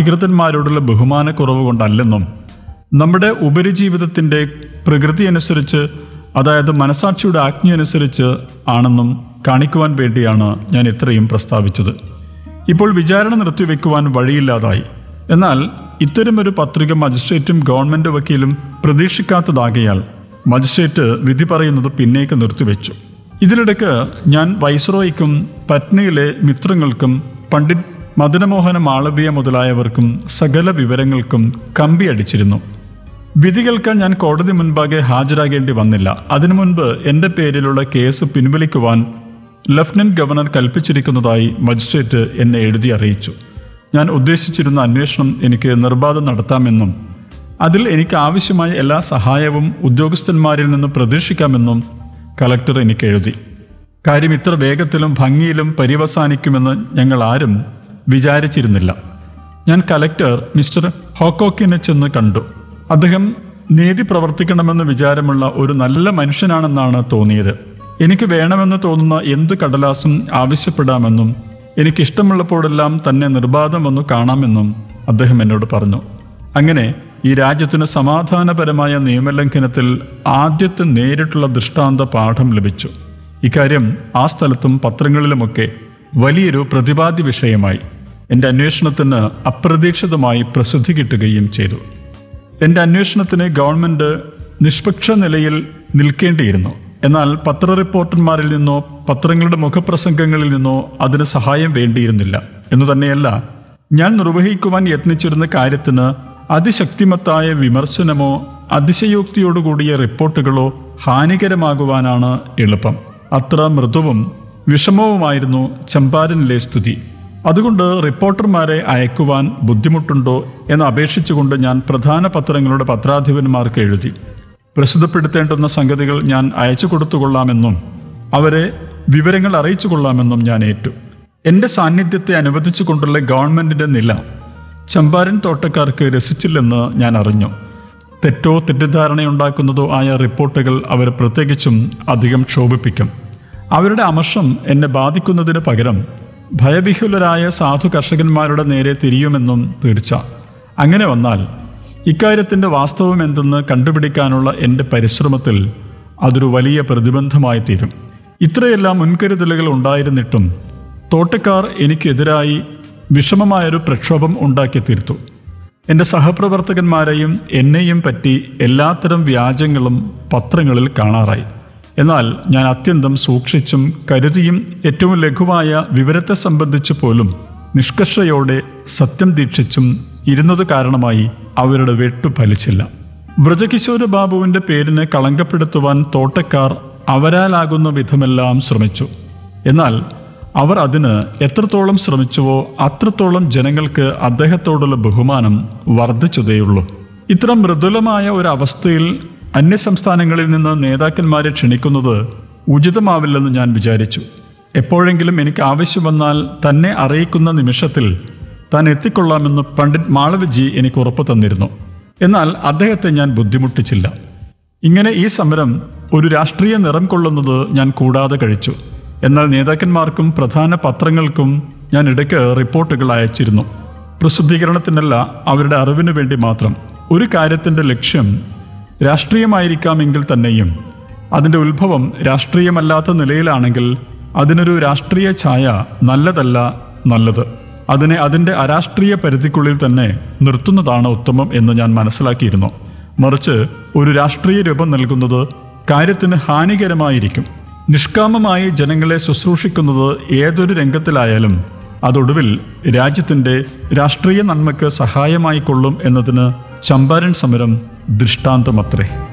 അധികൃതന്മാരോടുള്ള ബഹുമാനക്കുറവ് കൊണ്ടല്ലെന്നും നമ്മുടെ ഉപരിജീവിതത്തിൻ്റെ പ്രകൃതി അനുസരിച്ച് അതായത് മനസാക്ഷിയുടെ ആജ്ഞ അനുസരിച്ച് ആണെന്നും കാണിക്കുവാൻ വേണ്ടിയാണ് ഞാൻ ഇത്രയും പ്രസ്താവിച്ചത് ഇപ്പോൾ വിചാരണ നിർത്തിവെക്കുവാൻ വഴിയില്ലാതായി എന്നാൽ ഇത്തരമൊരു പത്രിക മജിസ്ട്രേറ്റും ഗവൺമെന്റ് വക്കീലും പ്രതീക്ഷിക്കാത്തതാകയാൽ മജിസ്ട്രേറ്റ് വിധി പറയുന്നത് പിന്നേക്ക് നിർത്തിവെച്ചു ഇതിനിടയ്ക്ക് ഞാൻ വൈസ്രോയ്ക്കും പറ്റ്നയിലെ മിത്രങ്ങൾക്കും പണ്ഡിറ്റ് മദനമോഹന മാളവ്യ മുതലായവർക്കും സകല വിവരങ്ങൾക്കും കമ്പി അടിച്ചിരുന്നു വിധി കേൾക്കാൻ ഞാൻ കോടതി മുൻപാകെ ഹാജരാകേണ്ടി വന്നില്ല അതിനു മുൻപ് എന്റെ പേരിലുള്ള കേസ് പിൻവലിക്കുവാൻ ലഫ്റ്റനന്റ് ഗവർണർ കൽപ്പിച്ചിരിക്കുന്നതായി മജിസ്ട്രേറ്റ് എന്നെ എഴുതി അറിയിച്ചു ഞാൻ ഉദ്ദേശിച്ചിരുന്ന അന്വേഷണം എനിക്ക് നിർബാധം നടത്താമെന്നും അതിൽ എനിക്ക് ആവശ്യമായ എല്ലാ സഹായവും ഉദ്യോഗസ്ഥന്മാരിൽ നിന്ന് പ്രതീക്ഷിക്കാമെന്നും കലക്ടർ എനിക്ക് എഴുതി കാര്യം ഇത്ര വേഗത്തിലും ഭംഗിയിലും പര്യവസാനിക്കുമെന്ന് ഞങ്ങൾ ആരും വിചാരിച്ചിരുന്നില്ല ഞാൻ കലക്ടർ മിസ്റ്റർ ഹോക്കോക്കിനെ ചെന്ന് കണ്ടു അദ്ദേഹം നീതി പ്രവർത്തിക്കണമെന്ന് വിചാരമുള്ള ഒരു നല്ല മനുഷ്യനാണെന്നാണ് തോന്നിയത് എനിക്ക് വേണമെന്ന് തോന്നുന്ന എന്ത് കടലാസും ആവശ്യപ്പെടാമെന്നും എനിക്കിഷ്ടമുള്ളപ്പോഴെല്ലാം തന്നെ നിർബാധം വന്നു കാണാമെന്നും അദ്ദേഹം എന്നോട് പറഞ്ഞു അങ്ങനെ ഈ രാജ്യത്തിന് സമാധാനപരമായ നിയമലംഘനത്തിൽ ആദ്യത്തെ നേരിട്ടുള്ള ദൃഷ്ടാന്ത പാഠം ലഭിച്ചു ഇക്കാര്യം ആ സ്ഥലത്തും പത്രങ്ങളിലുമൊക്കെ വലിയൊരു പ്രതിപാദ്യ വിഷയമായി എൻ്റെ അന്വേഷണത്തിന് അപ്രതീക്ഷിതമായി പ്രസിദ്ധി കിട്ടുകയും ചെയ്തു എൻ്റെ അന്വേഷണത്തിന് ഗവൺമെന്റ് നിഷ്പക്ഷ നിലയിൽ നിൽക്കേണ്ടിയിരുന്നു എന്നാൽ പത്ര റിപ്പോർട്ടർമാരിൽ നിന്നോ പത്രങ്ങളുടെ മുഖപ്രസംഗങ്ങളിൽ നിന്നോ അതിന് സഹായം വേണ്ടിയിരുന്നില്ല എന്നു തന്നെയല്ല ഞാൻ നിർവഹിക്കുവാൻ യത്നിച്ചിരുന്ന കാര്യത്തിന് അതിശക്തിമത്തായ വിമർശനമോ അതിശയോക്തിയോടുകൂടിയ റിപ്പോർട്ടുകളോ ഹാനികരമാകുവാനാണ് എളുപ്പം അത്ര മൃദുവും വിഷമവുമായിരുന്നു ചമ്പാരനിലെ സ്ഥിതി അതുകൊണ്ട് റിപ്പോർട്ടർമാരെ അയക്കുവാൻ ബുദ്ധിമുട്ടുണ്ടോ എന്ന് അപേക്ഷിച്ചുകൊണ്ട് ഞാൻ പ്രധാന പത്രങ്ങളുടെ പത്രാധിപന്മാർക്ക് എഴുതി പ്രസിദ്ധപ്പെടുത്തേണ്ടുന്ന സംഗതികൾ ഞാൻ അയച്ചു കൊടുത്തുകൊള്ളാമെന്നും അവരെ വിവരങ്ങൾ അറിയിച്ചു കൊള്ളാമെന്നും ഞാൻ ഏറ്റു എൻ്റെ സാന്നിധ്യത്തെ അനുവദിച്ചുകൊണ്ടുള്ള ഗവൺമെന്റിന്റെ നില ചമ്പാരൻ തോട്ടക്കാർക്ക് രസിച്ചില്ലെന്ന് ഞാൻ അറിഞ്ഞു തെറ്റോ തെറ്റിദ്ധാരണയുണ്ടാക്കുന്നതോ ആയ റിപ്പോർട്ടുകൾ അവർ പ്രത്യേകിച്ചും അധികം ക്ഷോഭിപ്പിക്കും അവരുടെ അമർഷം എന്നെ ബാധിക്കുന്നതിന് പകരം ഭയവിഹുലരായ സാധു കർഷകന്മാരുടെ നേരെ തിരിയുമെന്നും തീർച്ച അങ്ങനെ വന്നാൽ ഇക്കാര്യത്തിൻ്റെ വാസ്തവം എന്തെന്ന് കണ്ടുപിടിക്കാനുള്ള എൻ്റെ പരിശ്രമത്തിൽ അതൊരു വലിയ പ്രതിബന്ധമായി തീരും ഇത്രയെല്ലാം മുൻകരുതലുകൾ ഉണ്ടായിരുന്നിട്ടും തോട്ടക്കാർ എനിക്കെതിരായി വിഷമമായൊരു പ്രക്ഷോഭം ഉണ്ടാക്കി തീർത്തു എൻ്റെ സഹപ്രവർത്തകന്മാരെയും എന്നെയും പറ്റി എല്ലാത്തരം വ്യാജങ്ങളും പത്രങ്ങളിൽ കാണാറായി എന്നാൽ ഞാൻ അത്യന്തം സൂക്ഷിച്ചും കരുതിയും ഏറ്റവും ലഘുവായ വിവരത്തെ സംബന്ധിച്ച് പോലും നിഷ്കർഷയോടെ സത്യം ദീക്ഷിച്ചും ഇരുന്നത് കാരണമായി അവരുടെ വെട്ടു ഫലിച്ചില്ല വ്രജകിശോര ബാബുവിന്റെ പേരിനെ കളങ്കപ്പെടുത്തുവാൻ തോട്ടക്കാർ അവരാലാകുന്ന വിധമെല്ലാം ശ്രമിച്ചു എന്നാൽ അവർ അതിന് എത്രത്തോളം ശ്രമിച്ചുവോ അത്രത്തോളം ജനങ്ങൾക്ക് അദ്ദേഹത്തോടുള്ള ബഹുമാനം വർദ്ധിച്ചതേയുള്ളൂ ഇത്ര മൃദുലമായ ഒരു അവസ്ഥയിൽ അന്യസംസ്ഥാനങ്ങളിൽ നിന്ന് നേതാക്കന്മാരെ ക്ഷണിക്കുന്നത് ഉചിതമാവില്ലെന്ന് ഞാൻ വിചാരിച്ചു എപ്പോഴെങ്കിലും എനിക്ക് ആവശ്യം വന്നാൽ തന്നെ അറിയിക്കുന്ന നിമിഷത്തിൽ താൻ എത്തിക്കൊള്ളാമെന്ന് പണ്ഡിറ്റ് മാളവജി എനിക്ക് ഉറപ്പു തന്നിരുന്നു എന്നാൽ അദ്ദേഹത്തെ ഞാൻ ബുദ്ധിമുട്ടിച്ചില്ല ഇങ്ങനെ ഈ സമരം ഒരു രാഷ്ട്രീയ നിറം കൊള്ളുന്നത് ഞാൻ കൂടാതെ കഴിച്ചു എന്നാൽ നേതാക്കന്മാർക്കും പ്രധാന പത്രങ്ങൾക്കും ഞാൻ ഇടയ്ക്ക് റിപ്പോർട്ടുകൾ അയച്ചിരുന്നു പ്രസിദ്ധീകരണത്തിനല്ല അവരുടെ അറിവിനു വേണ്ടി മാത്രം ഒരു കാര്യത്തിൻ്റെ ലക്ഷ്യം രാഷ്ട്രീയമായിരിക്കാമെങ്കിൽ തന്നെയും അതിൻ്റെ ഉത്ഭവം രാഷ്ട്രീയമല്ലാത്ത നിലയിലാണെങ്കിൽ അതിനൊരു രാഷ്ട്രീയ ഛായ നല്ലതല്ല നല്ലത് അതിനെ അതിൻ്റെ അരാഷ്ട്രീയ പരിധിക്കുള്ളിൽ തന്നെ നിർത്തുന്നതാണ് ഉത്തമം എന്ന് ഞാൻ മനസ്സിലാക്കിയിരുന്നു മറിച്ച് ഒരു രാഷ്ട്രീയ രൂപം നൽകുന്നത് കാര്യത്തിന് ഹാനികരമായിരിക്കും നിഷ്കാമമായി ജനങ്ങളെ ശുശ്രൂഷിക്കുന്നത് ഏതൊരു രംഗത്തിലായാലും അതൊടുവിൽ രാജ്യത്തിൻ്റെ രാഷ്ട്രീയ നന്മയ്ക്ക് സഹായമായി കൊള്ളും എന്നതിന് ചമ്പാരൻ സമരം ദൃഷ്ടാന്തമത്രേ